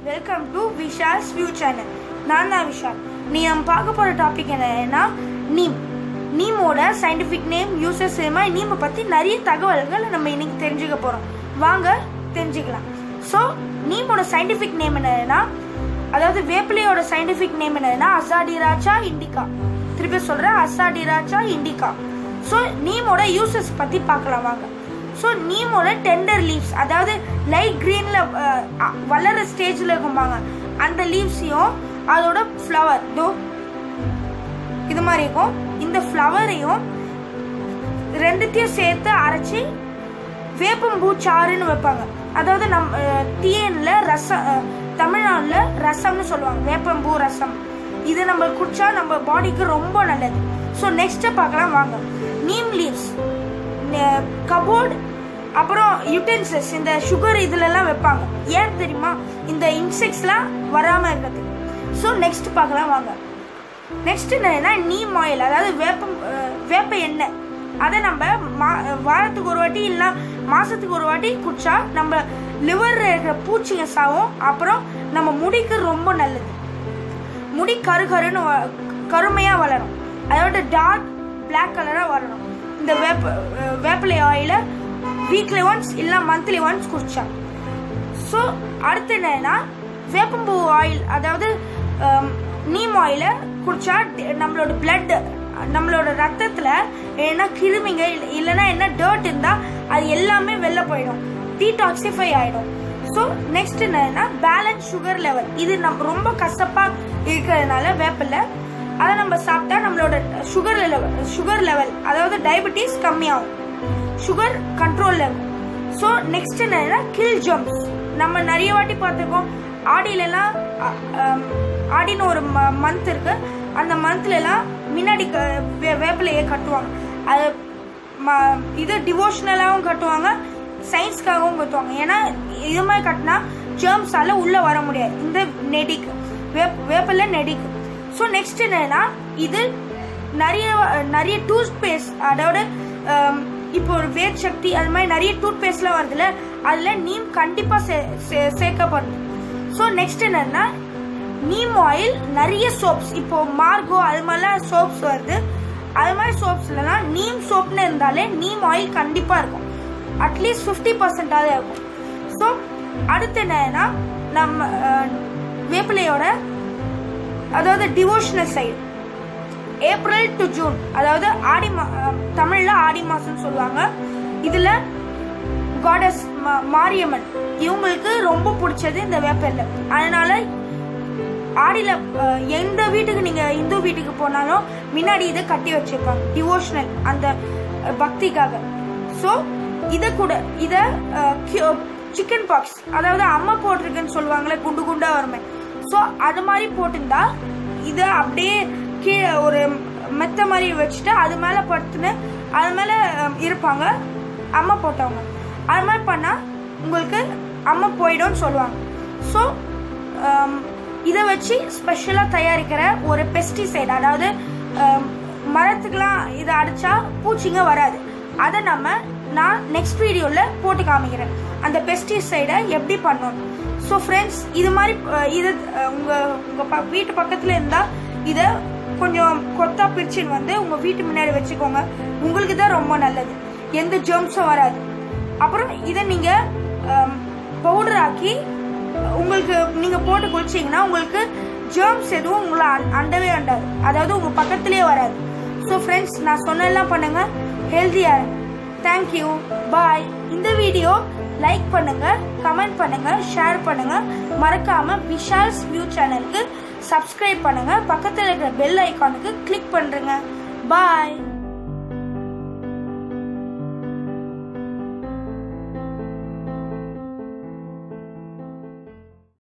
welcome to Vishal's view channel நான் தான் விஷால் நீ நம்ம பார்க்க போகிற டாபிக் என்னன்னா நீம் நீமோட சயின்டிஃபிக் நேம் யூசஸ் மாதிரி நீமை பற்றி நிறைய தகவல்கள் நம்ம இன்னைக்கு தெரிஞ்சுக்க போகிறோம் வாங்க தெரிஞ்சுக்கலாம் ஸோ நீமோட சயின்டிஃபிக் நேம் என்னன்னா அதாவது வேப்பிலையோட சயின்டிஃபிக் நேம் என்னன்னா அசாடிராச்சா இண்டிகா திருப்பி சொல்கிறேன் அசாடிராச்சா இண்டிகா ஸோ நீமோட யூசஸ் பற்றி பார்க்கலாம் வாங்க ஸோ நீமோட டெண்டர் லீவ்ஸ் அதாவது லைட் க்ரீனில் வளர ஸ்டேஜில் இருக்கும்பாங்க அந்த லீவ்ஸையும் அதோட ஃப்ளவர் தோ இது மாதிரி இருக்கும் இந்த ஃப்ளவரையும் ரெண்டுத்தையும் சேர்த்து அரைச்சி வேப்பம்பூ சாறுன்னு வைப்பாங்க அதாவது நம் டிஎன்ல ரசம் தமிழ்நாட்டில் ரசம்னு சொல்லுவாங்க வேப்பம்பூ ரசம் இது நம்ம குடிச்சா நம்ம பாடிக்கு ரொம்ப நல்லது ஸோ நெக்ஸ்ட் பார்க்கலாம் வாங்க நீம் லீவ்ஸ் கபோர்டு அப்புறம் யுட்டென்சஸ் இந்த சுகர் இதுலலாம் வைப்பாங்க ஏன் தெரியுமா இந்த இன்செக்ட்ஸ்லாம் வராமல் இருக்கிறதுக்கு ஸோ நெக்ஸ்ட் பார்க்கலாம் வாங்க நெக்ஸ்ட் என்னன்னா நீம் ஆயில் அதாவது வேப்பம் வேப்ப எண்ணெய் அதை நம்ம மா வாரத்துக்கு ஒரு வாட்டி இல்லை மாதத்துக்கு ஒரு வாட்டி குடிச்சா நம்ம லிவரில் இருக்கிற பூச்சிங்க சாவும் அப்புறம் நம்ம முடிக்கு ரொம்ப நல்லது முடி கரு கருன்னு கருமையாக வளரும் அதோட டார்க் பிளாக் கலராக வரணும் இந்த வேப்ப வேப்பிலை ஆயிலை வீக்லி ஒன்ஸ் இல்லை மந்த்லி ஒன்ஸ் குடிச்சா ஸோ அடுத்து என்னன்னா வேப்பம்பூ ஆயில் அதாவது நீம் ஆயிலை குடிச்சா நம்மளோட பிளட் நம்மளோட ரத்தத்தில் என்ன கிருமிங்க இல்லைன்னா என்ன டர்ட் இருந்தால் அது எல்லாமே வெளில போயிடும் டீடாக்சிஃபை ஆகிடும் ஸோ நெக்ஸ்ட் என்னன்னா பேலன்ஸ் சுகர் லெவல் இது நம்ம ரொம்ப கசப்பாக இருக்கிறதுனால வேப்பில் அதை நம்ம சாப்பிட்டா நம்மளோட சுகர் லெவல் சுகர் லெவல் அதாவது டயபெட்டிஸ் கம்மியாகும் sugar control level so next என்னன்னா கில் ஜம்ப்ஸ் நம்ம நிறைய வாட்டி பார்த்துருக்கோம் ஆடியிலலாம் ஆடின்னு ஒரு மந்த் இருக்கு அந்த மந்த்லலாம் முன்னாடி வேப்பிலையே கட்டுவாங்க அது இது டிவோஷனலாகவும் கட்டுவாங்க சயின்ஸ்க்காகவும் கட்டுவாங்க ஏன்னா இது மாதிரி கட்டினா ஜேர்ம்ஸால உள்ள வர முடியாது இந்த நெடிக்கு வேப் வேப்பில நெடிக்கு ஸோ நெக்ஸ்ட் என்னன்னா இது நிறைய நிறைய டூத் பேஸ்ட் அதோட இப்போ ஒரு வேர் சக்தி அது மாதிரி நிறைய டூத் பேஸ்ட்லாம் வருதுல்ல அதில் நீம் கண்டிப்பாக சே சேர்க்கப்படும் ஸோ நெக்ஸ்ட் என்னன்னா நீம் ஆயில் நிறைய சோப்ஸ் இப்போ மார்கோ அது மாதிரிலாம் சோப்ஸ் வருது அது மாதிரி சோப்ஸ்லாம் நீம் சோப்னு இருந்தாலே நீம் ஆயில் கண்டிப்பாக இருக்கும் அட்லீஸ்ட் ஃபிஃப்டி பர்சன்டாவது இருக்கும் ஸோ அடுத்து என்னன்னா நம்ம வேப்பிலையோட அதாவது devotional side April to June அதாவது ஆடி மா தமிழில் ஆடி மாதம்னு சொல்லுவாங்க இதில் காடஸ் மாரியம்மன் இவங்களுக்கு ரொம்ப பிடிச்சது இந்த வேப்பிலை அதனால ஆடியில் எந்த வீட்டுக்கு நீங்கள் இந்து வீட்டுக்கு போனாலும் முன்னாடி இதை கட்டி வச்சிருப்பாங்க டிவோஷனல் அந்த பக்திக்காக ஸோ இதை கூட இதை சிக்கன் பாக்ஸ் அதாவது அம்மா போட்டிருக்குன்னு சொல்லுவாங்களே குண்டு குண்டா வருமே ஸோ அது மாதிரி போட்டிருந்தா இதை அப்படியே கீழே ஒரு மெத்த மாதிரி வச்சுட்டு அது மேலே படுத்துன்னு அது மேலே இருப்பாங்க அம்மா போட்டவங்க அது மாதிரி பண்ணால் உங்களுக்கு அம்மா போயிடும்னு சொல்லுவாங்க ஸோ இதை வச்சு ஸ்பெஷலாக தயாரிக்கிற ஒரு பெஸ்டிசைட் அதாவது மரத்துக்கெலாம் இதை அடித்தா பூச்சிங்க வராது அதை நம்ம நான் நெக்ஸ்ட் வீடியோவில் போட்டு காமிக்கிறேன் அந்த பெஸ்டிசைடை எப்படி பண்ணணும் ஸோ ஃப்ரெண்ட்ஸ் இது மாதிரி இது உங்கள் உங்கள் ப வீட்டு பக்கத்தில் இருந்தால் இதை கொஞ்சம் கொத்தா பிரிச்சுன்னு வந்து உங்கள் வீட்டு முன்னாடி வச்சுக்கோங்க உங்களுக்கு தான் ரொம்ப நல்லது எந்த ஜெர்ம்ஸும் வராது அப்புறம் இதை நீங்கள் பவுடர் ஆக்கி உங்களுக்கு நீங்கள் போட்டு குளிச்சிங்கன்னா உங்களுக்கு ஜேர்ம்ஸ் எதுவும் உங்களை அண்டவே அண்டாது அதாவது உங்கள் பக்கத்துலேயே வராது ஸோ ஃப்ரெண்ட்ஸ் நான் சொன்னெல்லாம் பண்ணுங்க ஹெல்த்தியாக தேங்க்யூ பாய் இந்த வீடியோ லைக் பண்ணுங்க கமெண்ட் பண்ணுங்க ஷேர் பண்ணுங்க மறக்காம விஷால்ஸ் வியூ சேனலுக்கு சப்ஸ்கிரைப் பண்ணுங்க பக்கத்தில் இருக்கிற பெல் ஐக்கானுக்கு கிளிக் பண்ணுறேங்க பாய்